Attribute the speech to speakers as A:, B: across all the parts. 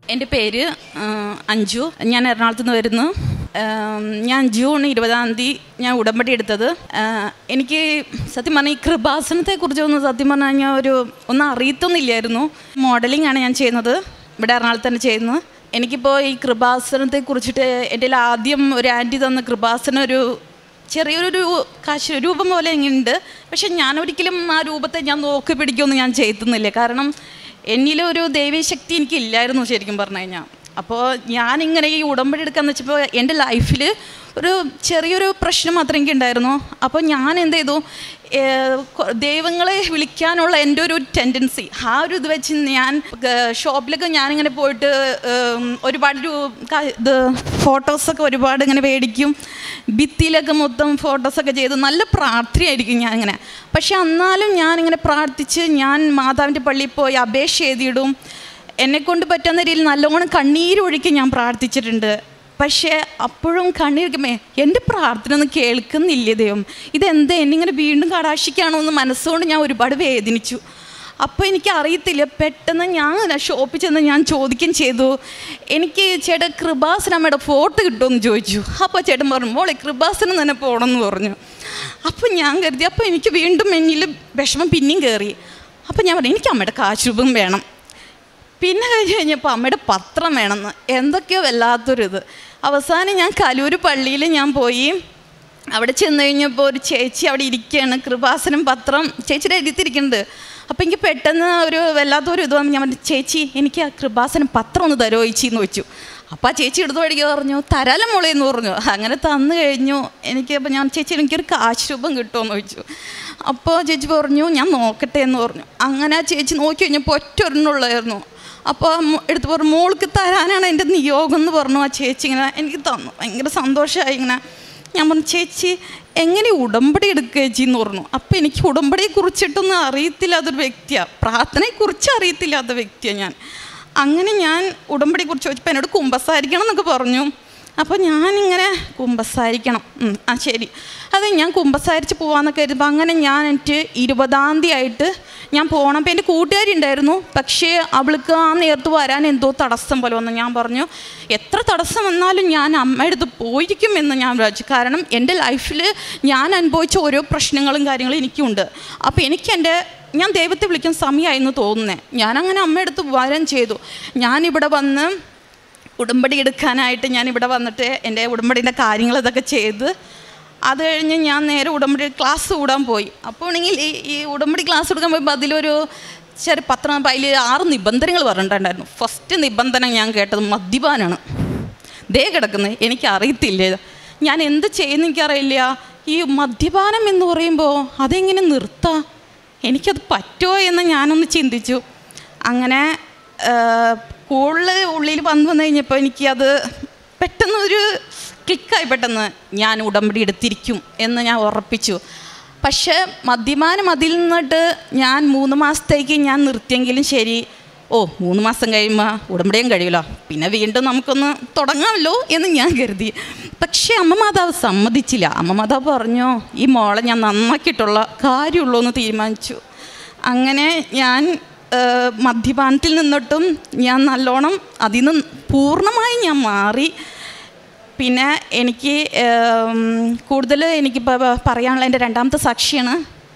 A: എൻ്റെ പേര് ആ, അഞ്ജു ഞാൻ എറണാകുളത്ത് നിന്ന് വരുന്നു ആം, ഞാൻ ജൂൺ ഇരുപതാം തീയതി ഞാൻ ഉടമ്പടി എടുത്തത് ആ, എനിക്ക് സത്യം പറഞ്ഞാൽ ഈ കൃപാസനത്തെക്കുറിച്ചൊന്നും സത്യം പറഞ്ഞു കഴിഞ്ഞാൽ ഒരു ഒന്നും അറിയത്തൊന്നുമില്ലായിരുന്നു മോഡലിംഗ് ആണ് ഞാൻ ചെയ്യുന്നത് ഇവിടെ എറണാകുളത്ത് തന്നെ ചെയ്യുന്നത് എനിക്കിപ്പോൾ ഈ കൃപാസനത്തെ കുറിച്ചിട്ട് എൻ്റെ കയ്യിൽ ആദ്യം ഒരു ആൻറ്റി തന്ന കൃപാസനം ഒരു ചെറിയൊരു കാശ് രൂപം പോലെ ഉണ്ട് പക്ഷെ ഞാൻ ഒരിക്കലും ആ രൂപത്തെ ഞാൻ നോക്കി പിടിക്കുമെന്ന് ഞാൻ ചെയ്തുന്നില്ല കാരണം എന്നിലൊരു ദൈവീശക്തി എനിക്കില്ലായിരുന്നു ശരിക്കും പറഞ്ഞു കഴിഞ്ഞാൽ അപ്പോൾ ഞാനിങ്ങനെ ഈ ഉടമ്പടി എടുക്കാന്ന് വെച്ചപ്പോൾ എൻ്റെ ലൈഫിൽ ഒരു ചെറിയൊരു പ്രശ്നം മാത്രമേ എനിക്ക് ഉണ്ടായിരുന്നു അപ്പോൾ ഞാൻ എന്ത് ചെയ്തു ഏഹ് കൊ- ദൈവങ്ങളെ വിളിക്കാനുള്ള എൻ്റെ ഒരു ടെൻഡൻസി ആ ഒരു ഇത് വെച്ച് ഞാൻ ഏഹ് ഷോപ്പിലൊക്കെ ഞാനിങ്ങനെ പോയിട്ട് ഏഹ് ഒരുപാട് ഒരു ക- ഇത് ഫോട്ടോസൊക്കെ ഒരുപാട് ഇങ്ങനെ മേടിക്കും ഭിത്തിയിലൊക്കെ മൊത്തം ഫോട്ടോസൊക്കെ ചെയ്ത് നല്ല പ്രാർത്ഥനയായിരിക്കും ഞാനിങ്ങനെ പക്ഷെ എന്നാലും ഞാനിങ്ങനെ പ്രാർത്ഥിച്ച് ഞാൻ മാതാവിൻ്റെ പള്ളിയിൽ പോയി അപേക്ഷ എഴുതിയിടും എന്നെക്കൊണ്ട് പറ്റുന്ന രീതിയിൽ നല്ലോണം കണ്ണീരൊഴുക്കി ഞാൻ പ്രാർത്ഥിച്ചിട്ടുണ്ട് പക്ഷേ അപ്പോഴും കണ്ണീരിക്കുമേ എൻ്റെ പ്രാർത്ഥന ഒന്നും കേൾക്കുന്നില്ല ദൈവം ഇതെന്താ എന്നിങ്ങനെ വീണ്ടും കടാശിക്കാണോ എന്ന് മനസ്സുകൊണ്ട് ഞാൻ ഒരുപാട് വേദനിച്ചു അപ്പോൾ എനിക്ക് അറിയത്തില്ല പെട്ടെന്ന് ഞാൻ ഷോപ്പിൽ ചെന്ന് ഞാൻ ചോദിക്കുകയും ചെയ്തു എനിക്ക് ചേട്ടാ കൃപാസനമ്മയുടെ ഫോട്ടോ കിട്ടുമെന്ന് ചോദിച്ചു അപ്പോൾ ചേട്ടൻ പറഞ്ഞു മോളെ കൃപാസനം തന്നെ പോകണമെന്ന് പറഞ്ഞു അപ്പോൾ ഞാൻ കരുതി അപ്പോൾ എനിക്ക് വീണ്ടും എന്നിൽ വിഷമം പിന്നെയും കയറി അപ്പോൾ ഞാൻ പറഞ്ഞു എനിക്ക് അമ്മയുടെ കാശ് രൂപം വേണം പിന്നെ കഴിഞ്ഞ് കഴിഞ്ഞപ്പോൾ അമ്മയുടെ പത്രം വേണമെന്ന് എന്തൊക്കെയോ വല്ലാത്തൊരിത് അവസാനം ഞാൻ കലൂര് പള്ളിയിൽ ഞാൻ പോയി അവിടെ ചെന്ന് കഴിഞ്ഞപ്പോൾ ഒരു ചേച്ചി അവിടെ ഇരിക്കുകയാണ് കൃപാസനം പത്രം ചേച്ചിയുടെ എഴുതിത്തിരിക്കുന്നുണ്ട് അപ്പോൾ എനിക്ക് പെട്ടെന്ന് ഒരു വല്ലാത്തൊരു ഇത് വന്നു ഞാൻ പറഞ്ഞു ചേച്ചി എനിക്ക് ആ കൃപാസനം പത്രം ഒന്ന് തരുമോ ചേച്ചി എന്ന് വെച്ചു അപ്പോൾ ആ ചേച്ചി എടുത്തു പഠിക്കുക പറഞ്ഞു തരാല മോളെ എന്ന് പറഞ്ഞു അങ്ങനെ തന്നു കഴിഞ്ഞു എനിക്ക് അപ്പോൾ ഞാൻ ചേച്ചി എനിക്കൊരു കാശ് രൂപം കിട്ടുമെന്ന് ചോദിച്ചു അപ്പോൾ ചേച്ചി പറഞ്ഞു ഞാൻ നോക്കട്ടെ എന്ന് പറഞ്ഞു അങ്ങനെ ആ ചേച്ചി നോക്കി കഴിഞ്ഞപ്പോൾ ഒറ്റ ഒരെണ്ണമുള്ളായിരുന്നു അപ്പോൾ മോ- എടുത്ത് പറഞ്ഞു മോൾക്ക് തരാനാണ് എൻ്റെ നിയോഗം എന്ന് പറഞ്ഞു ആ ചേച്ചി ഇങ്ങനെ എനിക്ക് തന്നു ഭയങ്കര സന്തോഷമായി ഇങ്ങനെ ഞാൻ പറഞ്ഞു ചേച്ചി എങ്ങനെ ഉടമ്പടി എടുക്കുക ചേച്ചി എന്ന് പറഞ്ഞു അപ്പോൾ എനിക്ക് ഉടമ്പടിയെ കുറിച്ചിട്ടൊന്നും അറിയത്തില്ലാത്തൊരു വ്യക്തിയാണ് പ്രാർത്ഥനയെക്കുറിച്ച് അറിയത്തില്ലാത്ത വ്യക്തിയാണ് ഞാൻ അങ്ങനെ ഞാൻ ഉടമ്പടിയെ കുറിച്ച് ചോദിച്ചപ്പോൾ എന്നോട് കുമ്പസാരിക്കണം എന്നൊക്കെ പറഞ്ഞു അപ്പോൾ ഞാനിങ്ങനെ കുമ്പസാരിക്കണം ഉം, ആ ശരി അതെ ഞാൻ കുമ്പസാരിച്ച് പോകാമെന്നൊക്കെ കരുതുമ്പോൾ അങ്ങനെ ഞാൻ എനിക്ക് ഇരുപതാം തീയതി ആയിട്ട് ഞാൻ പോകണം അപ്പോൾ എൻ്റെ കൂട്ടുകാരി ഉണ്ടായിരുന്നു പക്ഷേ അവൾക്ക് ആ നേരത്ത് വരാൻ എന്തോ തടസ്സം പോലെ വന്നു ഞാൻ പറഞ്ഞു എത്ര തടസ്സം വന്നാലും ഞാൻ അമ്മയുടെ അടുത്ത് പോയിരിക്കും എന്ന് ഞാൻ വിചാരിച്ചു കാരണം എൻ്റെ ലൈഫിൽ ഞാൻ അനുഭവിച്ച ഓരോ പ്രശ്നങ്ങളും കാര്യങ്ങളും എനിക്കുണ്ട് അപ്പോൾ എനിക്ക് എൻ്റെ ഞാൻ ദൈവത്തെ വിളിക്കുന്ന സമയമായിരുന്നു തോന്നുന്നത് ഞാനങ്ങനെ അമ്മയുടെ അടുത്ത് വരം ചെയ്തു ഞാനിവിടെ വന്ന് ഉടമ്പടി എടുക്കാനായിട്ട് ഞാൻ ഇവിടെ വന്നിട്ട് എൻ്റെ ഉടമ്പടിൻ്റെ കാര്യങ്ങൾ ഇതൊക്കെ ചെയ്ത് അത് കഴിഞ്ഞ് ഞാൻ നേരെ ഉടമ്പടി ക്ലാസ് കൂടാൻ പോയി അപ്പോൾ ആണെങ്കിൽ ഈ ഈ ഉടമ്പടി ക്ലാസ് എടുക്കാൻ പോയപ്പോൾ അതിലൊരു ചെറിയ പത്രം അതിൽ ആറ് നിബന്ധനകൾ പറഞ്ഞിട്ടുണ്ടായിരുന്നു ഫസ്റ്റ് നിബന്ധന ഞാൻ കേട്ടത് മദ്യപാനാണ് ദേ കിടക്കുന്നത് എനിക്ക് അറിയത്തില്ല ഞാൻ എന്ത് ചെയ്യുന്ന എനിക്കറിയില്ല ഈ മദ്യപാനം എന്ന് പറയുമ്പോൾ അതെങ്ങനെ നിർത്താം എനിക്കത് പറ്റുമോ എന്ന് ഞാനൊന്ന് ചിന്തിച്ചു അങ്ങനെ കൂടുതൽ ഉള്ളിൽ വന്നു വന്നു കഴിഞ്ഞപ്പോൾ എനിക്കത് പെട്ടെന്ന് ഒരു ക്ലിക്കായി പെട്ടെന്ന് ഞാൻ ഉടമ്പടി എടുത്തിരിക്കും എന്ന് ഞാൻ ഉറപ്പിച്ചു പക്ഷേ മദ്യപാനം അതിൽ നിന്നിട്ട് ഞാൻ മൂന്ന് മാസത്തേക്ക് ഞാൻ നിർത്തിയെങ്കിലും ശരി ഓ മൂന്ന് മാസം കഴിയുമ്പോൾ ഉടമ്പടിയും കഴിയുമല്ലോ പിന്നെ വീണ്ടും നമുക്കൊന്ന് തുടങ്ങാമല്ലോ എന്ന് ഞാൻ കരുതി പക്ഷേ അമ്മ മാതാവ് സമ്മതിച്ചില്ല അമ്മ മാതാവ് പറഞ്ഞു ഈ മോളെ ഞാൻ നന്നാക്കിയിട്ടുള്ള കാര്യമുള്ളൂ എന്ന് തീരുമാനിച്ചു അങ്ങനെ ഞാൻ ഏഹ്, മദ്യപാനത്തിൽ നിന്നിട്ടും ഞാൻ നല്ലോണം അതിൽ നിന്ന് പൂർണ്ണമായി ഞാൻ മാറി പിന്നെ എനിക്ക് കൂടുതൽ എനിക്കിപ്പോൾ പറയാനുള്ള എൻ്റെ രണ്ടാമത്തെ സാക്ഷിയാണ്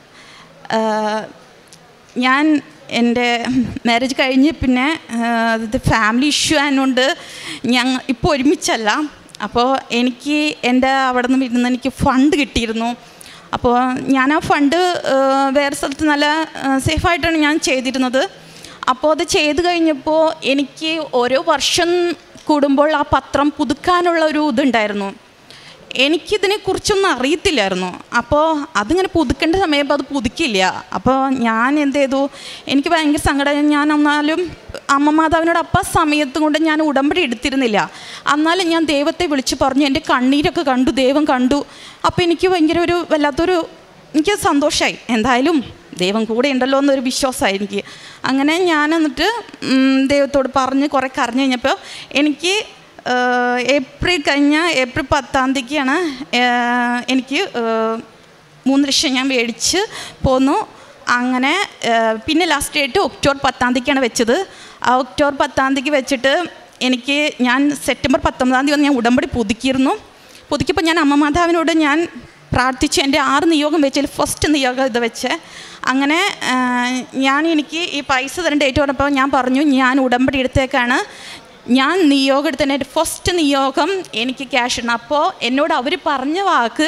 A: ഏഹ്, ഞാൻ എൻ്റെ മാരേജ് കഴിഞ്ഞ് പിന്നെ ഏഹ്, ഇത് ഫാമിലി ഇഷ്യൂ ആയതുകൊണ്ട് ഞങ്ങൾ ഇപ്പോൾ ഒരുമിച്ചല്ല അപ്പോൾ എനിക്ക് എൻ്റെ അവിടെ നിന്ന് ഇരുന്ന് എനിക്ക് ഫണ്ട് കിട്ടിയിരുന്നു അപ്പോൾ ഞാൻ ആ ഫണ്ട് ഏഹ്, വേറെ സ്ഥലത്ത് നല്ല സേഫായിട്ടാണ് ഞാൻ ചെയ്തിരുന്നത് അപ്പോൾ അത് ചെയ്ത് കഴിഞ്ഞപ്പോൾ എനിക്ക് ഓരോ വർഷം കൂടുമ്പോൾ ആ പത്രം പുതുക്കാനുള്ള ഒരു ഇതുണ്ടായിരുന്നു എനിക്കിതിനെക്കുറിച്ചൊന്നും അറിയത്തില്ലായിരുന്നു അപ്പോൾ അതിങ്ങനെ പുതുക്കേണ്ട സമയപ്പോൾ അത് പുതുക്കില്ല അപ്പോൾ ഞാൻ എന്ത് ചെയ്തു എനിക്ക് ഭയങ്കര സങ്കടം ഞാൻ എന്നാലും അമ്മ മാതാവിനോട് അപ്പം സമയത്ത് കൊണ്ട് ഞാൻ ഉടമ്പടി എടുത്തിരുന്നില്ല എന്നാലും ഞാൻ ദൈവത്തെ വിളിച്ച് പറഞ്ഞു എൻ്റെ കണ്ണീരൊക്കെ കണ്ടു ദൈവം കണ്ടു അപ്പോൾ എനിക്ക് ഭയങ്കര ഒരു വല്ലാത്തൊരു എനിക്ക് സന്തോഷമായി എന്തായാലും ദൈവം കൂടെ ഉണ്ടല്ലോ എന്നൊരു വിശ്വാസമായി എനിക്ക് അങ്ങനെ ഞാൻ എന്നിട്ട് ഉം, ദൈവത്തോട് പറഞ്ഞ് കുറേ കരഞ്ഞു കഴിഞ്ഞപ്പോൾ എനിക്ക് ഏഹ്, ഏപ്രിൽ കഴിഞ്ഞ ഏപ്രിൽ പത്താം തീയതിക്കാണ് ഏഹ്, എനിക്ക് ഏഹ്, മൂന്ന് ലക്ഷം ഞാൻ മേടിച്ച് പോന്നു അങ്ങനെ ഏഹ്, പിന്നെ ലാസ്റ്റ് ഡേറ്റ് ഒക്ടോബർ പത്താം തീയതിക്കാണ് വെച്ചത് ആ ഒക്ടോബർ പത്താം തീയതിക്ക് വെച്ചിട്ട് എനിക്ക് ഞാൻ സെപ്റ്റംബർ പത്തൊമ്പതാം തീയതി വന്ന് ഞാൻ ഉടമ്പടി പുതുക്കിയിരുന്നു പുതുക്കിയപ്പോൾ ഞാൻ അമ്മ മാതാവിനോട് ഞാൻ പ്രാർത്ഥിച്ചു എൻ്റെ ആറ് നിയോഗം വെച്ചതിൽ ഫസ്റ്റ് നിയോഗം ഇത് വെച്ച് അങ്ങനെ ആ, ഞാൻ എനിക്ക് ഈ പൈസ തരേണ്ട ഡേറ്റ് പറഞ്ഞപ്പോൾ ഞാൻ പറഞ്ഞു ഞാൻ ഉടമ്പടി എടുത്തേക്കാണ് ഞാൻ നിയോഗം എടുത്തതിൻ്റെ എൻ്റെ ഫസ്റ്റ് നിയോഗം എനിക്ക് ക്യാഷ് ഇടണം അപ്പോൾ എന്നോട് അവർ പറഞ്ഞ വാക്ക്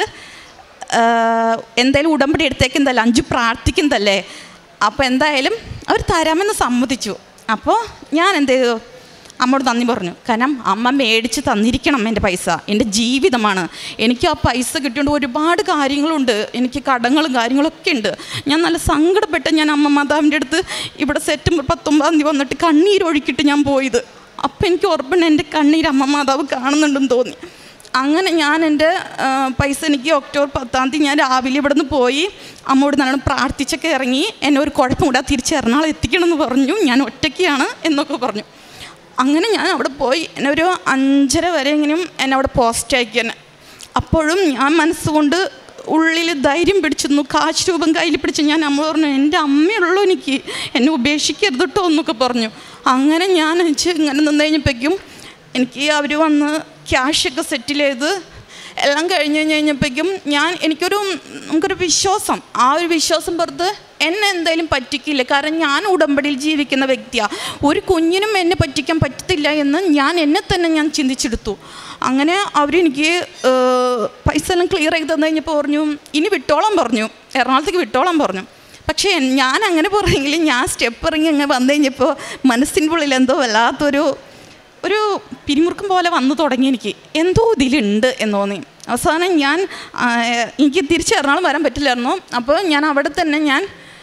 A: ആഹ് എന്തായാലും ഉടമ്പടി എടുത്തേക്കുന്നതല്ലേ അഞ്ചു പ്രാർത്ഥിക്കുന്നതല്ലേ അപ്പോൾ എന്തായാലും അവർ തരാമെന്ന് സമ്മതിച്ചു അപ്പോൾ ഞാൻ എന്ത് ചെയ്തു അമ്മയോട് നന്ദി പറഞ്ഞു കാരണം അമ്മ മേടിച്ച് തന്നിരിക്കണം എൻ്റെ പൈസ എൻ്റെ ജീവിതമാണ് എനിക്ക് ആ പൈസ കിട്ടിയോണ്ട് ഒരുപാട് കാര്യങ്ങളുണ്ട് എനിക്ക് കടങ്ങളും കാര്യങ്ങളൊക്കെ ഉണ്ട് ഞാൻ നല്ല സങ്കടപ്പെട്ട് ഞാൻ അമ്മ മാതാവിൻ്റെ അടുത്ത് ഇവിടെ സെപ്റ്റംബർ പത്തൊമ്പതാം തീയതി വന്നിട്ട് കണ്ണീരൊഴുക്കിയിട്ട് ഞാൻ പോയത് അപ്പം എനിക്ക് ഉറപ്പുണ്ട് എൻ്റെ കണ്ണീര് അമ്മ മാതാവ് കാണുന്നുണ്ടെന്ന് തോന്നി അങ്ങനെ ഞാൻ എൻ്റെ ആ, പൈസ എനിക്ക് ഒക്ടോബർ പത്താം തീയതി ഞാൻ രാവിലെ ഇവിടെ നിന്ന് പോയി അമ്മയോട് നല്ലോണം പ്രാർത്ഥിച്ചൊക്കെ ഇറങ്ങി എന്നെ ഒരു കുഴപ്പം കൂടാതെ തിരിച്ച് എറണാകുളം എത്തിക്കണം എന്ന് പറഞ്ഞു ഞാൻ ഒറ്റയ്ക്കാണ് എന്നൊക്കെ പറഞ്ഞു അങ്ങനെ ഞാൻ അവിടെ പോയി എന്നെ ഒരു അഞ്ചര വരെ എങ്ങനെയും എന്നെ അവിടെ പോസ്റ്റ് ആക്കി എന്നെ അപ്പോഴും ഞാൻ മനസ്സുകൊണ്ട് ഉള്ളിൽ ധൈര്യം പിടിച്ചിരുന്നു കാശ് രൂപം കയ്യിൽ പിടിച്ച് ഞാൻ അമ്മ പറഞ്ഞു എൻ്റെ അമ്മയുള്ളൂ എനിക്ക് എന്നെ ഉപേക്ഷിക്കരുത് കേട്ടോ എന്നൊക്കെ പറഞ്ഞു അങ്ങനെ ഞാൻ വെച്ച് ഇങ്ങനെ നിന്ന് കഴിഞ്ഞപ്പോഴേക്കും എനിക്ക് അവർ വന്ന് ക്യാഷൊക്കെ സെറ്റിൽ ചെയ്ത് എല്ലാം കഴിഞ്ഞ് കഴിഞ്ഞ് കഴിഞ്ഞപ്പോഴേക്കും ഞാൻ എനിക്കൊരു നമുക്കൊരു വിശ്വാസം ആ ഒരു വിശ്വാസം പുറത്ത് എന്നെ എന്തായാലും പറ്റിക്കില്ല കാരണം ഞാൻ ഉടമ്പടിയിൽ ജീവിക്കുന്ന വ്യക്തിയാണ് ഒരു കുഞ്ഞിനും എന്നെ പറ്റിക്കാൻ പറ്റത്തില്ല എന്ന് ഞാൻ എന്നെ തന്നെ ഞാൻ ചിന്തിച്ചെടുത്തു അങ്ങനെ അവരെനിക്ക് ഏഹ്, പൈസ എല്ലാം ക്ലിയർ ചെയ്ത് തന്നു കഴിഞ്ഞപ്പോൾ പറഞ്ഞു ഇനി വിട്ടോളം പറഞ്ഞു എറണാകുളത്തേക്ക് വിട്ടോളം പറഞ്ഞു പക്ഷേ ഞാൻ അങ്ങനെ പറഞ്ഞെങ്കിൽ ഞാൻ സ്റ്റെപ്പ് ഇറങ്ങി അങ്ങനെ വന്നു കഴിഞ്ഞപ്പോൾ മനസ്സിൻ്റെ ഉള്ളിൽ എന്തോ വല്ലാത്തൊരു ഒരു പിരിമുറുക്കം പോലെ വന്നു തുടങ്ങി എനിക്ക് എന്തോ ഇതിലുണ്ട് എന്ന് തോന്നി അവസാനം ഞാൻ ആ, എനിക്ക് തിരിച്ച് എറണാകുളം വരാൻ പറ്റില്ലായിരുന്നു അപ്പോൾ ഞാൻ അവിടെ തന്നെ ഞാൻ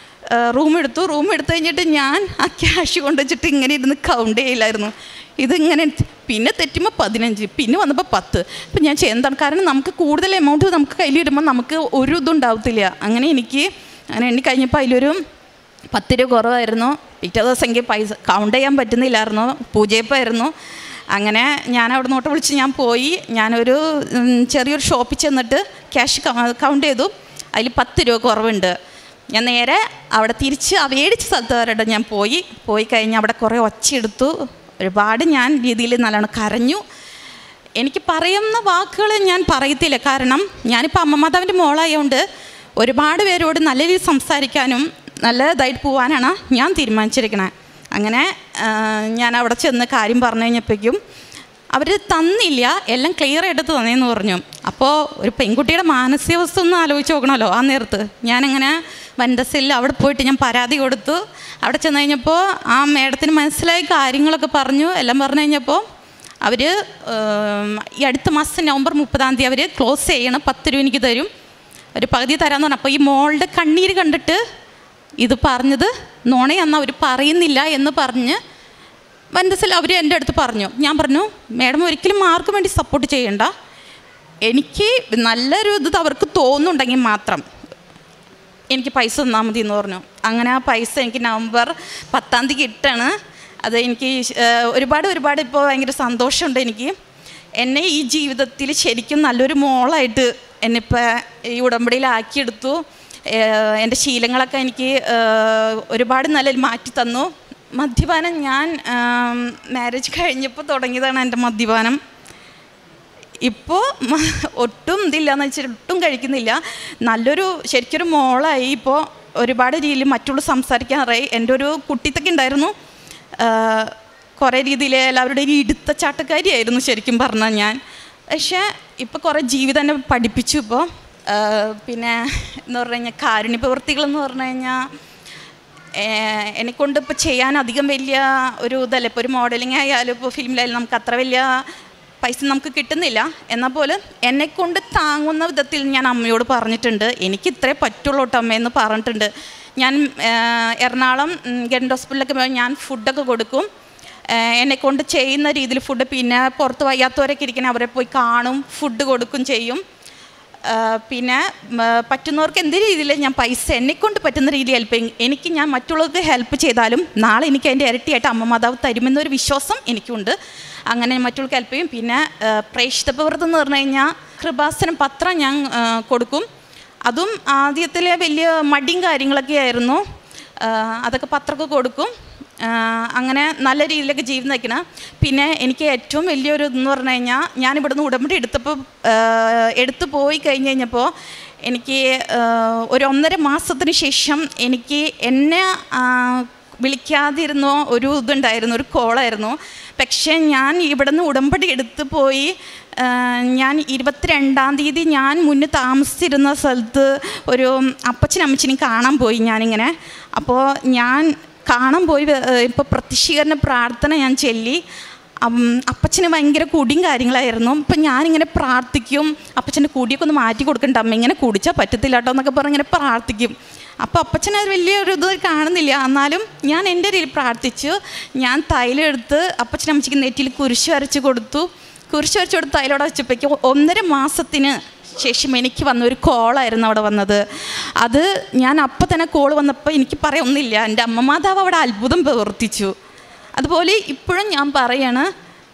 A: റൂം എടുത്തു റൂം എടുത്തു കഴിഞ്ഞിട്ട് ഞാൻ ആ ക്യാഷ് കൊണ്ടുവച്ചിട്ട് ഇങ്ങനെ ഇരുന്ന് കൗണ്ട് ചെയ്യില്ലായിരുന്നു ഇതിങ്ങനെ പിന്നെ തെറ്റുമ്പോൾ പതിനഞ്ച് പിന്നെ വന്നപ്പോൾ പത്ത് ഇപ്പം ഞാൻ ചെയ്യ- എന്താണ് കാരണം നമുക്ക് കൂടുതൽ എമൗണ്ട് നമുക്ക് കയ്യിൽ വരുമ്പോൾ നമുക്ക് ഒരു ഇതും ഉണ്ടാവത്തില്ല അങ്ങനെ എനിക്ക് അങ്ങനെ എണ്ണി കഴിഞ്ഞപ്പോൾ അതിലൊരു പത്ത് രൂപ കുറവായിരുന്നു പിറ്റേ ദിവസം എനിക്ക് പൈസ കൗണ്ട് ചെയ്യാൻ പറ്റുന്നില്ലായിരുന്നു പൂജയപ്പായിരുന്നു അങ്ങനെ ഞാൻ അവിടെ നോട്ട് വിളിച്ച് ഞാൻ പോയി ഞാനൊരു ഉം, ചെറിയൊരു ഷോപ്പിൽ ചെന്നിട്ട് ക്യാഷ് കൗണ്ട് ചെയ്തു അതിൽ പത്ത് രൂപ കുറവുണ്ട് ഞാൻ നേരെ അവിടെ തിരിച്ച് ആ മേടിച്ച സ്ഥലത്ത് വരെ ഞാൻ പോയി പോയി കഴിഞ്ഞ് അവിടെ കുറേ ഒച്ചയെടുത്തു ഒരുപാട് ഞാൻ രീതിയിൽ നല്ലോണം കരഞ്ഞു എനിക്ക് പറയുന്ന വാക്കുകൾ ഞാൻ പറയത്തില്ല കാരണം ഞാനിപ്പോൾ അമ്മമാതാവിൻ്റെ മോളായതുകൊണ്ട് ഒരുപാട് പേരോട് നല്ല രീതിയിൽ സംസാരിക്കാനും നല്ലതായിട്ട് പോകാനാണ് ഞാൻ തീരുമാനിച്ചിരിക്കണത് അങ്ങനെ ആ, ഞാൻ അവിടെ ചെന്ന് കാര്യം പറഞ്ഞു കഴിഞ്ഞപ്പോഴേക്കും അവർ തന്നില്ല എല്ലാം ക്ലിയർ ആയിട്ട് തന്നേന്ന് പറഞ്ഞു അപ്പോൾ ഒരു പെൺകുട്ടിയുടെ മാനസികാവസ്ഥ ഒന്ന് ആലോചിച്ച് നോക്കണമല്ലോ ആ നേരത്ത് ഞാനങ്ങനെ വൻഡസിൽ അവിടെ പോയിട്ട് ഞാൻ പരാതി കൊടുത്തു അവിടെ ചെന്ന് കഴിഞ്ഞപ്പോൾ ആ മേഡത്തിന് മനസ്സിലായ കാര്യങ്ങളൊക്കെ പറഞ്ഞു എല്ലാം പറഞ്ഞു കഴിഞ്ഞപ്പോൾ അവർ ഈ അടുത്ത മാസം നവംബർ മുപ്പതാം തീയതി അവർ ക്ലോസ് ചെയ്യണം പത്ത് രൂപ എനിക്ക് തരും ഒരു പകുതി തരാമെന്ന് പറഞ്ഞു അപ്പോൾ ഈ മോളുടെ കണ്ണീര് കണ്ടിട്ട് ഇത് പറഞ്ഞത് നുണയെന്ന് അവർ പറയുന്നില്ല എന്ന് പറഞ്ഞ് വൻഡസിൽ അവർ എൻ്റെ അടുത്ത് പറഞ്ഞു ഞാൻ പറഞ്ഞു മാഡം ഒരിക്കലും ആർക്കും വേണ്ടി സപ്പോർട്ട് ചെയ്യണ്ട എനിക്ക് നല്ലൊരു ഇത് അവർക്ക് തോന്നുന്നുണ്ടെങ്കിൽ മാത്രം എനിക്ക് പൈസ തന്നാൽ മതി എന്ന് പറഞ്ഞു അങ്ങനെ ആ പൈസ എനിക്ക് നവംബർ പത്താം തീയതി കിട്ടാണ് അത് എനിക്ക് ഏഹ്, ഒരുപാട് ഒരുപാട് ഇപ്പോൾ ഭയങ്കര സന്തോഷമുണ്ട് എനിക്ക് എന്നെ ഈ ജീവിതത്തിൽ ശരിക്കും നല്ലൊരു മോളായിട്ട് എന്നിപ്പോൾ ഈ ഉടമ്പടിയിലാക്കിയെടുത്തു ഏഹ്, എൻ്റെ ശീലങ്ങളൊക്കെ എനിക്ക് ഏഹ്, ഒരുപാട് നല്ല മാറ്റി തന്നു മദ്യപാനം ഞാൻ മാരേജ് കഴിഞ്ഞപ്പോൾ തുടങ്ങിയതാണ് എൻ്റെ മദ്യപാനം ഇപ്പോൾ ഒട്ടും ഇതില്ലാന്ന് വെച്ചാൽ ഒട്ടും കഴിക്കുന്നില്ല നല്ലൊരു ശരിക്കൊരു മോളായി ഇപ്പോൾ ഒരുപാട് രീതിയിൽ മറ്റുള്ള സംസാരിക്കാറായി എൻ്റെ ഒരു കുട്ടിത്തൊക്കെ ഉണ്ടായിരുന്നു കുറേ രീതിയിൽ എല്ലാവരുടെയും ഒരു ഇടുത്ത ചാട്ടക്കാരിയായിരുന്നു ശരിക്കും പറഞ്ഞാൽ ഞാൻ പക്ഷേ ഇപ്പോൾ കുറേ ജീവിതം എന്നെ പഠിപ്പിച്ചു ഇപ്പോൾ പിന്നെ എന്ന് പറഞ്ഞു കഴിഞ്ഞാൽ കാരുണ്യ പ്രവൃത്തികളെന്ന് പറഞ്ഞു കഴിഞ്ഞാൽ എന്നെക്കൊണ്ട് ഇപ്പോൾ ചെയ്യാൻ അധികം വലിയ ഒരു ഇതല്ല ഇപ്പോൾ ഒരു മോഡലിംഗ് ആയാലും ഇപ്പോൾ ഫിലിമിലായാലും നമുക്ക് അത്ര വലിയ പൈസ നമുക്ക് കിട്ടുന്നില്ല എന്നാൽ പോലും എന്നെക്കൊണ്ട് താങ്ങുന്ന വിധത്തിൽ ഞാൻ അമ്മയോട് പറഞ്ഞിട്ടുണ്ട് എനിക്ക് ഇത്രേ പറ്റുള്ളൂ കേട്ടോ അമ്മയെന്ന് പറഞ്ഞിട്ടുണ്ട് ഞാൻ ആ, എറണാകുളം ഗവൺമെൻറ് ഹോസ്പിറ്റലിലൊക്കെ പോയി ഞാൻ ഫുഡൊക്കെ കൊടുക്കും ഏഹ് എന്നെ കൊണ്ട് ചെയ്യുന്ന രീതിയിൽ ഫുഡ് പിന്നെ പുറത്ത് വയ്യാത്തവരൊക്കെ ഇരിക്കണേ അവരെ പോയി കാണും ഫുഡ് കൊടുക്കും ചെയ്യും ഏഹ് പിന്നെ മ, പറ്റുന്നവർക്ക് എന്ത് രീതിയിൽ ഞാൻ പൈസ എന്നെക്കൊണ്ട് പറ്റുന്ന രീതിയിൽ ഹെൽപ്പ് ചെയ്യും എനിക്ക് ഞാൻ മറ്റുള്ളവർക്ക് ഹെൽപ്പ് ചെയ്താലും നാളെ എനിക്ക് അതിൻ്റെ ഇരട്ടിയായിട്ട് അമ്മ മാതാവ് തരുമെന്നൊരു വിശ്വാസം എനിക്കുണ്ട് അങ്ങനെ മറ്റുള്ളവർക്ക് ഹെൽപ്പ് ചെയ്യും പിന്നെ ഏഹ് പ്രേക്ഷിത പ്രവൃത്തി എന്ന് പറഞ്ഞു കഴിഞ്ഞാൽ കൃപാസനം പത്രം ഞാൻ ഏഹ് കൊടുക്കും അതും ആദ്യത്തിലെ വലിയ മടിയും കാര്യങ്ങളൊക്കെ ആയിരുന്നു ആഹ് അതൊക്കെ പത്രമൊക്കെ കൊടുക്കും അങ്ങനെ നല്ല രീതിയിലൊക്കെ ജീവിതം നയിക്കണം പിന്നെ എനിക്ക് ഏറ്റവും വലിയൊരു ഇതെന്ന് പറഞ്ഞു കഴിഞ്ഞാൽ ഞാനിവിടുന്ന് ഉടമ്പടി എടുത്തപ്പോൾ എടുത്തു പോയി കഴിഞ്ഞ് കഴിഞ്ഞപ്പോൾ എനിക്ക് ആ, ഒരു ഒന്നര മാസത്തിന് ശേഷം എനിക്ക് എന്നെ ആ, വിളിക്കാതിരുന്നോ ഒരു ഇതുണ്ടായിരുന്നു ഒരു കോളായിരുന്നു പക്ഷേ ഞാൻ ഇവിടുന്ന് ഉടമ്പടി എടുത്ത് പോയി ആ, ഞാൻ ഇരുപത്തിരണ്ടാം തീയതി ഞാൻ മുന്നേ താമസിച്ചിരുന്ന സ്ഥലത്ത് ഒരു അപ്പച്ചനും അമ്മച്ചിനും കാണാൻ പോയി ഞാനിങ്ങനെ അപ്പോൾ ഞാൻ കാണാൻ പോയി ഇപ്പോൾ പ്രത്യക്ഷീകരണ പ്രാർത്ഥന ഞാൻ ചൊല്ലി അം, അപ്പച്ചന് ഭയങ്കര കുടിയും കാര്യങ്ങളായിരുന്നു അപ്പം ഞാനിങ്ങനെ പ്രാർത്ഥിക്കും അപ്പച്ചൻ്റെ കുടിയൊക്കെ ഒന്ന് മാറ്റി കൊടുക്കണ്ട അമ്മ ഇങ്ങനെ കുടിച്ചാൽ പറ്റത്തില്ല കേട്ടോ എന്നൊക്കെ പറഞ്ഞ് ഇങ്ങനെ പ്രാർത്ഥിക്കും അപ്പോൾ അപ്പച്ചൻ അത് വലിയൊരു ഇത് കാണുന്നില്ല എന്നാലും ഞാൻ എൻ്റെ രീതിയിൽ പ്രാർത്ഥിച്ചു ഞാൻ തൈലം എടുത്ത് അപ്പച്ചൻ അമ്മച്ചിക്ക് നെറ്റിയിൽ കുരിശ് വരച്ച് കൊടുത്തു കുരിശ് വരച്ച് കൊടുത്ത് തൈലോടെ വെച്ചപ്പോഴേക്കും ഒന്നര മാസത്തിന് ശേഷം എനിക്ക് വന്ന ഒരു കോളായിരുന്നു അവിടെ വന്നത് അത് ഞാൻ അപ്പം തന്നെ കോൾ വന്നപ്പോൾ എനിക്ക് പറയൊന്നുമില്ല എൻ്റെ അമ്മ മാതാവ് അവിടെ അത്ഭുതം പ്രവർത്തിച്ചു അതുപോലെ ഇപ്പോഴും ഞാൻ പറയാണ്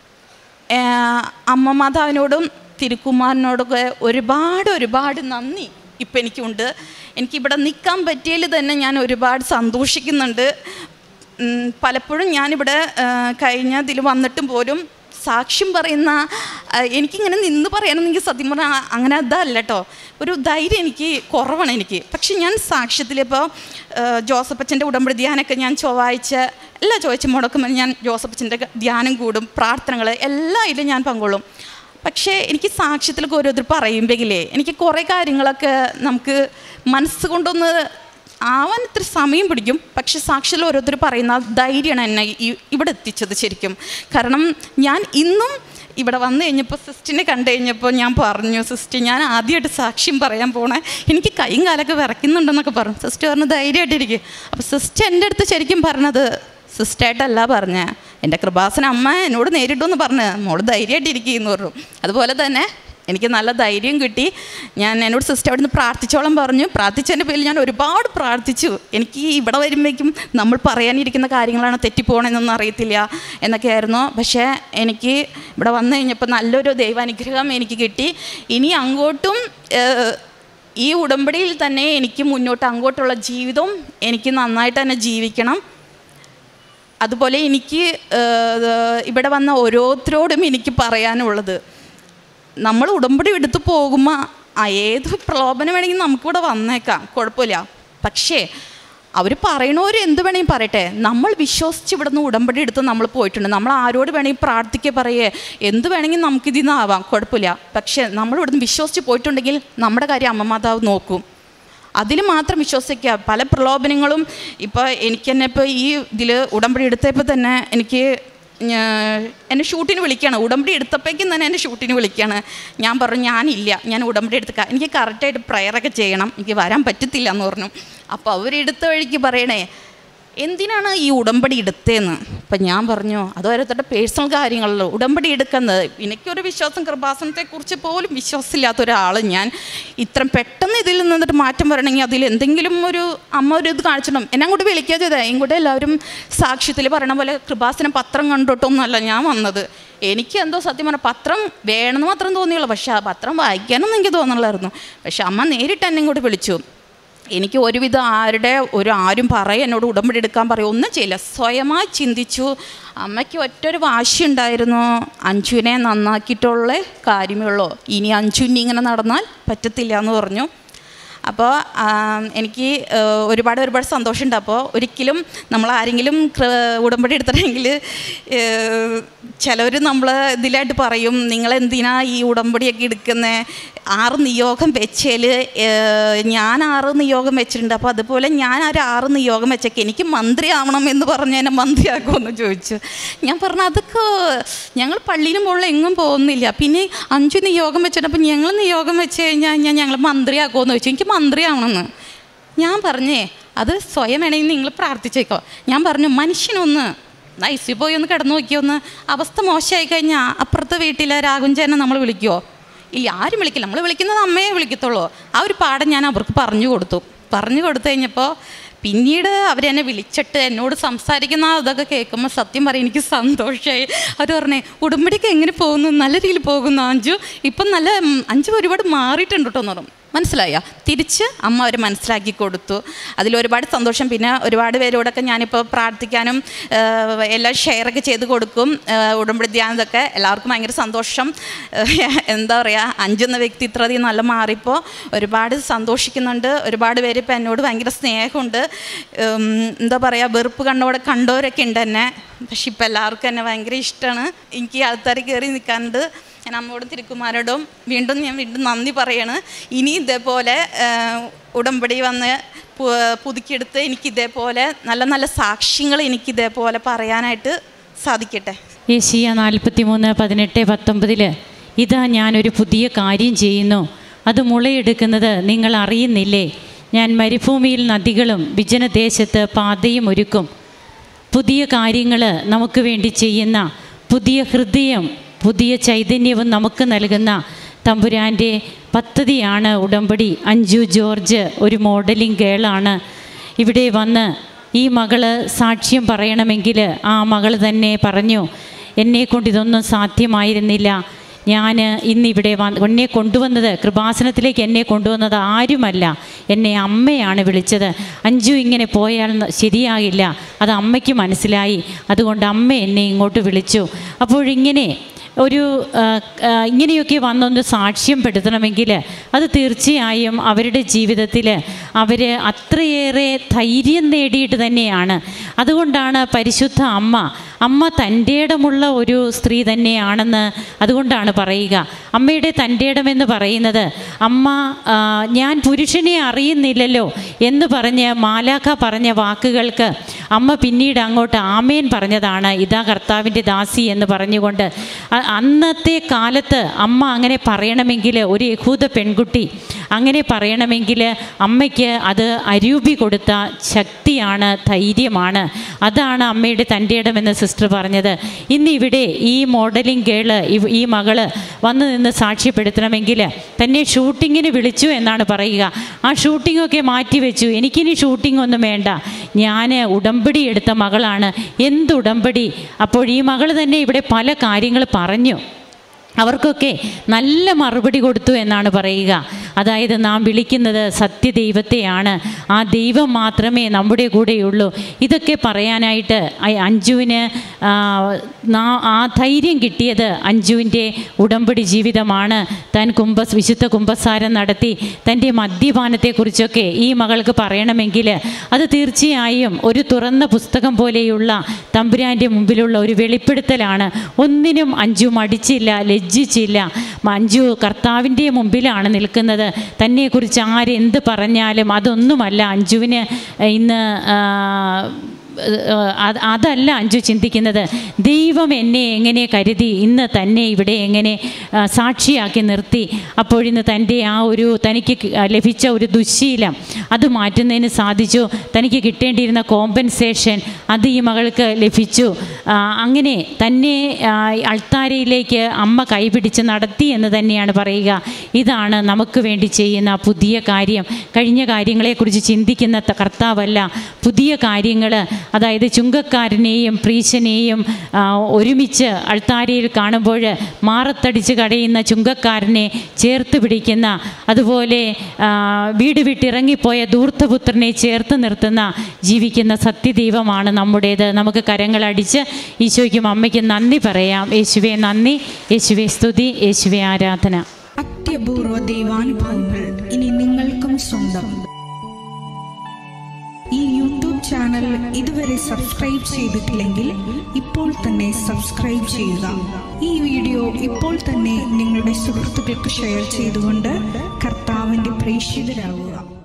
A: ഏഹ് അമ്മ മാതാവിനോടും തിരുക്കുമാരനോടൊക്കെ ഒരുപാട് ഒരുപാട് നന്ദി ഇപ്പം എനിക്കുണ്ട് എനിക്കിവിടെ നിൽക്കാൻ പറ്റിയതിൽ തന്നെ ഞാൻ ഒരുപാട് സന്തോഷിക്കുന്നുണ്ട് ഉം, പലപ്പോഴും ഞാനിവിടെ ഏഹ്, കഴിഞ്ഞ ഇതിൽ വന്നിട്ടും പോലും സാക്ഷ്യം പറയുന്ന ആ, എനിക്കിങ്ങനെ നിന്ന് പറയാനൊന്നും എനിക്ക് സത്യം പറഞ്ഞാൽ അങ്ങനെ അതല്ല കേട്ടോ ഒരു ധൈര്യം എനിക്ക് കുറവാണ് എനിക്ക് പക്ഷെ ഞാൻ സാക്ഷ്യത്തിലിപ്പോൾ ജോസഫച്ചൻ്റെ ഉടമ്പടി ധ്യാനമൊക്കെ ഞാൻ ചൊവ്വാഴ്ച എല്ലാ ചൊവ്വാഴ്ച മുടക്കുമ്പോൾ ഞാൻ ജോസഫച്ചൻ്റെ ധ്യാനം കൂടും പ്രാർത്ഥനകൾ എല്ലാം ഇതിലും ഞാൻ പങ്കൊള്ളും പക്ഷേ എനിക്ക് സാക്ഷ്യത്തിലൊക്കെ ഓരോരുത്തർ പറയുമ്പോഴേ എനിക്ക് കുറേ കാര്യങ്ങളൊക്കെ നമുക്ക് മനസ്സുകൊണ്ടൊന്ന് ആവാൻ ഇത്തിരി സമയം പിടിക്കും പക്ഷെ സാക്ഷിയിൽ ഓരോരുത്തർ പറയുന്ന ആ ധൈര്യമാണ് എന്നെ ഈ- ഇവിടെ എത്തിച്ചത് ശരിക്കും കാരണം ഞാൻ ഇന്നും ഇവിടെ വന്നു കഴിഞ്ഞപ്പോൾ സിസ്റ്റിനെ കണ്ടു കഴിഞ്ഞപ്പോൾ ഞാൻ പറഞ്ഞു സിസ്റ്റർ ഞാൻ ആദ്യമായിട്ട് സാക്ഷ്യം പറയാൻ പോണേ എനിക്ക് കൈയും കാലൊക്കെ വിറയ്ക്കുന്നുണ്ടെന്നൊക്കെ പറഞ്ഞു സിസ്റ്റർ പറഞ്ഞു ധൈര്യമായിട്ടിരിക്കും അപ്പോൾ സിസ്റ്റർ എൻ്റെ അടുത്ത് ശരിക്കും പറഞ്ഞത് സിസ്റ്ററായിട്ടല്ല പറഞ്ഞ എൻ്റെ കൃപാസന അമ്മ എന്നോട് നേരിട്ടു പറഞ്ഞ് മോള് ധൈര്യമായിട്ടിരിക്കുന്നു പറഞ്ഞു അതുപോലെ തന്നെ എനിക്ക് നല്ല ധൈര്യം കിട്ടി ഞാൻ എന്നോട് സിസ്റ്റർ അവിടെ നിന്ന് പ്രാർത്ഥിച്ചോളം പറഞ്ഞു പ്രാർത്ഥിച്ചതിൻ്റെ പേരിൽ ഞാൻ ഒരുപാട് പ്രാർത്ഥിച്ചു എനിക്ക് ഇവിടെ വരുമ്പോഴേക്കും നമ്മൾ പറയാനിരിക്കുന്ന കാര്യങ്ങളാണ് തെറ്റിപ്പോകണമെന്നൊന്നും അറിയത്തില്ല എന്നൊക്കെയായിരുന്നു പക്ഷേ എനിക്ക് ഇവിടെ വന്നു കഴിഞ്ഞപ്പോൾ നല്ലൊരു ദൈവാനുഗ്രഹം എനിക്ക് കിട്ടി ഇനി അങ്ങോട്ടും ഏഹ്, ഈ ഉടമ്പടിയിൽ തന്നെ എനിക്ക് മുന്നോട്ട് അങ്ങോട്ടുള്ള ജീവിതം എനിക്ക് നന്നായിട്ട് തന്നെ ജീവിക്കണം അതുപോലെ എനിക്ക് ഏഹ്, ഇവിടെ വന്ന ഓരോരുത്തരോടും എനിക്ക് പറയാനുള്ളത് നമ്മൾ ഉടമ്പടി എടുത്ത് പോകുമ്പോൾ ആ ഏത് പ്രലോഭനം വേണമെങ്കിൽ നമുക്കിവിടെ വന്നേക്കാം കുഴപ്പമില്ല പക്ഷേ അവർ പറയണവർ എന്ത് വേണമെങ്കിൽ പറയട്ടെ നമ്മൾ വിശ്വസിച്ച് ഇവിടെ നിന്ന് ഉടമ്പടി എടുത്ത് നമ്മൾ പോയിട്ടുണ്ട് നമ്മൾ ആരോട് വേണമെങ്കിൽ പ്രാർത്ഥിക്കുക പറയേ എന്ത് വേണമെങ്കിൽ നമുക്കിതിൽ നിന്നാവാം കുഴപ്പമില്ല പക്ഷേ നമ്മൾ ഇവിടുന്ന് വിശ്വസിച്ച് പോയിട്ടുണ്ടെങ്കിൽ നമ്മുടെ കാര്യം അമ്മ മാതാവ് നോക്കും അതിൽ മാത്രം വിശ്വസിക്കുക പല പ്രലോഭനങ്ങളും ഇപ്പോൾ എനിക്ക് തന്നെ ഇപ്പോൾ ഈ ഇതിൽ ഉടമ്പടി എടുത്തപ്പോൾ തന്നെ എനിക്ക് ഞാ- എന്നെ ഷൂട്ടിന് വിളിക്കുകയാണ് ഉടമ്പടി എടുത്തപ്പോഴേക്കും തന്നെ എന്നെ ഷൂട്ടിന് വിളിക്കുകയാണ് ഞാൻ പറഞ്ഞു ഞാനില്ല ഞാൻ ഉടമ്പടി എടുത്ത് ക- എനിക്ക് കറക്റ്റായിട്ട് പ്രയറൊക്കെ ചെയ്യണം എനിക്ക് വരാൻ പറ്റത്തില്ല എന്ന് പറഞ്ഞു അപ്പോൾ അവരെടുത്ത വഴിക്ക് പറയണേ എന്തിനാണ് ഈ ഉടമ്പടി എടുത്തതെന്ന് അപ്പം ഞാൻ പറഞ്ഞു അത് ഓരോരുത്തരുടെ പേഴ്സണൽ കാര്യങ്ങളല്ലോ ഉടമ്പടി എടുക്കുന്നത് എനിക്കൊരു വിശ്വാസം കൃപാസനത്തെക്കുറിച്ച് പോലും വിശ്വാസമില്ലാത്ത ഒരാൾ ഞാൻ ഇത്ര പെട്ടെന്ന് ഇതിൽ നിന്നിട്ട് മാറ്റം വരണമെങ്കിൽ അതിൽ എന്തെങ്കിലും ഒരു അമ്മ ഒരു ഇത് കാണിച്ചിട്ടും എന്നെ അങ്ങോട്ട് വിളിക്കുക ചെയ്തേ ഇങ്ങോട്ട് എല്ലാവരും സാക്ഷ്യത്തിൽ പറയണ പോലെ കൃപാസനം പത്രം കണ്ടിട്ടൊന്നുമല്ല ഞാൻ വന്നത് എനിക്ക് എന്തോ സത്യം പറഞ്ഞാൽ പത്രം വേണമെന്ന് മാത്രം തോന്നിയുള്ളൂ പക്ഷേ ആ പത്രം വായിക്കാനൊന്നും എനിക്ക് തോന്നുന്നില്ലായിരുന്നു പക്ഷെ അമ്മ നേരിട്ട് എന്നെ ഇങ്ങോട്ട് വിളിച്ചു എനിക്ക് ഒരുവിധം ആരുടെ ഒരു ആരും പറയും എന്നോട് ഉടമ്പടി എടുക്കാൻ പറയും ഒന്നും ചെയ്യില്ല സ്വയമായി ചിന്തിച്ചു അമ്മയ്ക്ക് ഒറ്റൊരു വാശി ഉണ്ടായിരുന്നു അഞ്ചുവിനെ നന്നാക്കിയിട്ടുള്ള കാര്യമേ ഉള്ളൂ ഇനി അഞ്ചുവിനി ഇങ്ങനെ നടന്നാൽ പറ്റത്തില്ല എന്ന് പറഞ്ഞു അപ്പോൾ എനിക്ക് ആ, ഒരുപാട് ഒരുപാട് സന്തോഷമുണ്ട് അപ്പോൾ ഒരിക്കലും നമ്മൾ ആരെങ്കിലും കൃ- ഉടമ്പടി എടുത്തിട്ടുണ്ടെങ്കിൽ ചിലവർ നമ്മൾ ഇതിലായിട്ട് പറയും നിങ്ങളെന്തിനാ ഈ ഉടമ്പടിയൊക്കെ എടുക്കുന്നത് ആറ് നിയോഗം വെച്ചേൽ ഞാൻ ആറ് നിയോഗം വെച്ചിട്ടുണ്ട് അപ്പോൾ അതുപോലെ ഞാൻ ഒരു ആറ് നിയോഗം വെച്ചേക്ക് എനിക്ക് മന്ത്രി ആവണം എന്ന് പറഞ്ഞ് എന്നെ മന്ത്രിയാക്കുമെന്ന് ചോദിച്ചു ഞാൻ പറഞ്ഞു അതൊക്കെ ഞങ്ങൾ പള്ളിയിലും മുകളിൽ എങ്ങും പോകുന്നില്ല പിന്നെ അഞ്ച് നിയോഗം വെച്ചിട്ടപ്പോൾ ഞങ്ങൾ നിയോഗം വെച്ച് കഴിഞ്ഞാൽ ഞാൻ ഞങ്ങൾ മന്ത്രിയാക്കുമെന്ന് ചോദിച്ചു എനിക്ക് മന്ത്രിയാവണമെന്ന് ഞാൻ പറഞ്ഞേ അത് സ്വയം വേണമെങ്കിൽ നിങ്ങൾ പ്രാർത്ഥിച്ചേക്കോ ഞാൻ പറഞ്ഞു മനുഷ്യനൊന്ന് ഐസി പോയി ഒന്ന് കിടന്നു നോക്കിയൊന്ന് അവസ്ഥ മോശമായി കഴിഞ്ഞാൽ അപ്പുറത്തെ വീട്ടിലെ രാഘുഞ്ചേനെ നമ്മൾ വിളിക്കുമോ ഇല്ല ആരും വിളിക്കില്ല നമ്മൾ വിളിക്കുന്നത് അമ്മയെ വിളിക്കത്തുള്ളൂ ആ ഒരു പാഠം ഞാൻ അവർക്ക് പറഞ്ഞു കൊടുത്തു പറഞ്ഞു കൊടുത്തു കഴിഞ്ഞപ്പോൾ പിന്നീട് അവരെന്നെ വിളിച്ചിട്ട് എന്നോട് സംസാരിക്കുന്ന ആ ഇതൊക്കെ കേൾക്കുമ്പോൾ സത്യം പറയും എനിക്ക് സന്തോഷമായി അവർ പറഞ്ഞേ ഉടമ്പടിക്ക് എങ്ങനെ പോകുന്നു നല്ല രീതിയിൽ പോകുന്നു അഞ്ചു ഇപ്പം നല്ല ഉം, അഞ്ചു ഒരുപാട് മാറിയിട്ടുണ്ട് കേട്ടോ എന്ന് പറഞ്ഞു മനസ്സിലായോ തിരിച്ച് അമ്മ അവർ മനസ്സിലാക്കി കൊടുത്തു അതിൽ ഒരുപാട് സന്തോഷം പിന്നെ ഒരുപാട് പേരോടൊക്കെ ഞാനിപ്പോൾ പ്രാർത്ഥിക്കാനും ഏഹ്, എല്ലാം ഷെയറൊക്കെ ചെയ്ത് കൊടുക്കും ഏഹ്, ഉടമ്പടി ധ്യാനത്തൊക്കെ എല്ലാവർക്കും ഭയങ്കര സന്തോഷം ഏഹ്, എന്താ പറയുക അഞ്ചെന്ന വ്യക്തി ഇത്രയധികം നല്ല മാറിപ്പോൾ ഒരുപാട് സന്തോഷിക്കുന്നുണ്ട് ഒരുപാട് പേര് ഇപ്പം എന്നോട് ഭയങ്കര സ്നേഹമുണ്ട് ഉം, എന്താ പറയുക വെറുപ്പ് കണ്ടോടെ കണ്ടവരൊക്കെ ഉണ്ട് എന്നെ പക്ഷെ ഇപ്പം എല്ലാവർക്കും എന്നെ ഭയങ്കര ഇഷ്ടമാണ് എനിക്ക് ആൾക്കാർ കയറി നിൽക്കാനുണ്ട് ഞാൻ അമ്മയോടും തിരുക്കുമാരോടും വീണ്ടും ഞാൻ വീണ്ടും നന്ദി പറയാണ് ഇനി ഇതേപോലെ ഏഹ്, ഉടമ്പടി വന്ന് പു- പുതുക്കിയെടുത്ത് എനിക്ക് ഇതേപോലെ നല്ല നല്ല സാക്ഷ്യങ്ങൾ എനിക്ക് ഇതേപോലെ പറയാനായിട്ട് സാധിക്കട്ടെ
B: ഏഷ്യ നാൽപ്പത്തി മൂന്ന് പതിനെട്ട് പത്തൊമ്പതിൽ ഇതാ ഞാനൊരു പുതിയ കാര്യം ചെയ്യുന്നു അത് മുളയെടുക്കുന്നത് നിങ്ങൾ അറിയുന്നില്ലേ ഞാൻ മരുഭൂമിയിൽ നദികളും വിജനദേശത്ത് പാതയും ഒരുക്കും പുതിയ കാര്യങ്ങൾ നമുക്ക് വേണ്ടി ചെയ്യുന്ന പുതിയ ഹൃദയം പുതിയ ചൈതന്യവും നമുക്ക് നൽകുന്ന തമ്പുരാൻ്റെ പദ്ധതിയാണ് ഉടമ്പടി അഞ്ജു ജോർജ് ഒരു മോഡലിംഗ് ഗേളാണ് ഇവിടെ വന്ന് ഈ മകള് സാക്ഷ്യം പറയണമെങ്കിൽ ആ മകൾ തന്നെ പറഞ്ഞു എന്നെക്കൊണ്ട് ഇതൊന്നും സാധ്യമായിരുന്നില്ല ഞാൻ ഇന്നിവിടെ വന്ന് എന്നെ കൊണ്ടുവന്നത് കൃപാസനത്തിലേക്ക് എന്നെ കൊണ്ടുവന്നത് ആരുമല്ല എന്നെ അമ്മയാണ് വിളിച്ചത് അഞ്ചു ഇങ്ങനെ പോയാൽ ന- ശരിയാകില്ല അത് അമ്മയ്ക്ക് മനസ്സിലായി അതുകൊണ്ട് അമ്മ എന്നെ ഇങ്ങോട്ട് വിളിച്ചു അപ്പോഴിങ്ങനെ ഒരു ആ, ആ, ഇങ്ങനെയൊക്കെ വന്നൊന്ന് സാക്ഷ്യപ്പെടുത്തണമെങ്കിൽ അത് തീർച്ചയായും അവരുടെ ജീവിതത്തിൽ അവർ അത്രയേറെ ധൈര്യം നേടിയിട്ട് തന്നെയാണ് അതുകൊണ്ടാണ് പരിശുദ്ധ അമ്മ അമ്മ തൻ്റെ ഇടമുള്ള ഒരു സ്ത്രീ തന്നെയാണെന്ന് അതുകൊണ്ടാണ് പറയുക അമ്മയുടെ തൻ്റെ ഇടമെന്ന് പറയുന്നത് അമ്മ ആ, ഞാൻ പുരുഷനെ അറിയുന്നില്ലല്ലോ എന്ന് പറഞ്ഞ് മാലാഖ പറഞ്ഞ വാക്കുകൾക്ക് അമ്മ പിന്നീട് അങ്ങോട്ട് ആമേൻ പറഞ്ഞതാണ് ഇതാ കർത്താവിൻ്റെ ദാസി എന്ന് പറഞ്ഞുകൊണ്ട് അ- അന്നത്തെ കാലത്ത് അമ്മ അങ്ങനെ പറയണമെങ്കിൽ ഒരു യഹൂദ പെൺകുട്ടി അങ്ങനെ പറയണമെങ്കിൽ അമ്മയ്ക്ക് അത് അരൂപി കൊടുത്ത ശക്തിയാണ് ധൈര്യമാണ് അതാണ് അമ്മയുടെ തൻ്റെ ഇടമെന്ന് സിസ്റ്റർ പറഞ്ഞത് ഇന്ന് ഇവിടെ ഈ മോഡലിംഗ് ഗേള് ഇവ്- ഈ മകള് വന്ന് നിന്ന് സാക്ഷ്യപ്പെടുത്തണമെങ്കിൽ തന്നെ ഷൂട്ടിങ്ങിന് വിളിച്ചു എന്നാണ് പറയുക ആ ഷൂട്ടിങ്ങൊക്കെ മാറ്റി വെച്ചു എനിക്കിനി ഷൂട്ടിംഗ് ഒന്നും വേണ്ട ഞാൻ ഉടമ്പടി എടുത്ത മകളാണ് എന്ത് ഉടമ്പടി അപ്പോൾ ഈ മകൾ തന്നെ ഇവിടെ പല കാര്യങ്ങൾ പറഞ്ഞു അവർക്കൊക്കെ നല്ല മറുപടി കൊടുത്തു എന്നാണ് പറയുക അതായത് നാം വിളിക്കുന്നത് സത്യദൈവത്തെയാണ് ആ ദൈവം മാത്രമേ നമ്മുടെ കൂടെയുള്ളൂ ഇതൊക്കെ പറയാനായിട്ട് അ- അഞ്ജുവിന് ആ, നാ- ആ ധൈര്യം കിട്ടിയത് അഞ്ജുവിൻ്റെ ഉടമ്പടി ജീവിതമാണ് താൻ കുംഭ വിശുദ്ധ കുംഭസാരം നടത്തി തൻ്റെ മദ്യപാനത്തെക്കുറിച്ചൊക്കെ ഈ മകൾക്ക് പറയണമെങ്കിൽ അത് തീർച്ചയായും ഒരു തുറന്ന പുസ്തകം പോലെയുള്ള തമ്പുരാൻ്റെ മുമ്പിലുള്ള ഒരു വെളിപ്പെടുത്തലാണ് ഒന്നിനും അഞ്ജു മടിച്ചില്ല ലജ്ജിച്ചില്ല മഞ്ജു കർത്താവിൻ്റെ മുമ്പിലാണ് നിൽക്കുന്നത് തന്നെക്കുറിച്ച് ആരെന്ത് പറഞ്ഞാലും അതൊന്നുമല്ല അഞ്ജുവിന് ഇന്ന് ആ, ഏഹ് അത് അതല്ല അഞ്ചു ചിന്തിക്കുന്നത് ദൈവം എന്നെ എങ്ങനെ കരുതി ഇന്ന് തന്നെ ഇവിടെ എങ്ങനെ ആ, സാക്ഷിയാക്കി നിർത്തി അപ്പോഴിന്ന് തൻ്റെ ആ ഒരു തനിക്ക് കി- ആ, ലഭിച്ച ഒരു ദുശ്ശീലം അത് മാറ്റുന്നതിന് സാധിച്ചു തനിക്ക് കിട്ടേണ്ടിയിരുന്ന കോമ്പൻസേഷൻ അത് ഈ മകൾക്ക് ലഭിച്ചു ആ, അങ്ങനെ തന്നെ ആ, അൾത്താരയിലേക്ക് അമ്മ കൈപിടിച്ച് നടത്തി എന്ന് തന്നെയാണ് പറയുക ഇതാണ് നമുക്ക് വേണ്ടി ചെയ്യുന്ന പുതിയ കാര്യം കഴിഞ്ഞ കാര്യങ്ങളെക്കുറിച്ച് ചിന്തിക്കുന്ന ത- കർത്താവല്ല പുതിയ കാര്യങ്ങൾ അതായത് ചുങ്കക്കാരനെയും പ്രീശനെയും ആ, ഒരുമിച്ച് അൾത്താരയിൽ കാണുമ്പോൾ മാറത്തടിച്ച് കടയുന്ന ചുങ്കക്കാരനെ ചേർത്ത് പിടിക്കുന്ന അതുപോലെ ആ, വീട് വിട്ടിറങ്ങിപ്പോയ ധൂർത്തപുത്രനെ ചേർത്ത് നിർത്തുന്ന ജീവിക്കുന്ന സത്യദൈവമാണ് നമ്മുടേത് നമുക്ക് കരങ്ങളടിച്ച് ഈശോയ്ക്കും അമ്മയ്ക്കും നന്ദി പറയാം യേശുവെ നന്ദി യേശുവെ സ്തുതി യേശുവെ ആരാധന
C: അത്യപൂർവ ദൈവാനുഭവങ്ങൾ ഇനി നിങ്ങൾക്കും സ്വന്തം ഈ യൂട്യൂബ് ചാനൽ ഇതുവരെ സബ്സ്ക്രൈബ് ചെയ്തിട്ടില്ലെങ്കിൽ ഇപ്പോൾ തന്നെ സബ്സ്ക്രൈബ് ചെയ്യുക ഈ വീഡിയോ ഇപ്പോൾ തന്നെ നിങ്ങളുടെ സുഹൃത്തുക്കൾക്ക് ഷെയർ ചെയ്തുകൊണ്ട് കർത്താവിൻ്റെ പ്രേക്ഷിതരാകുക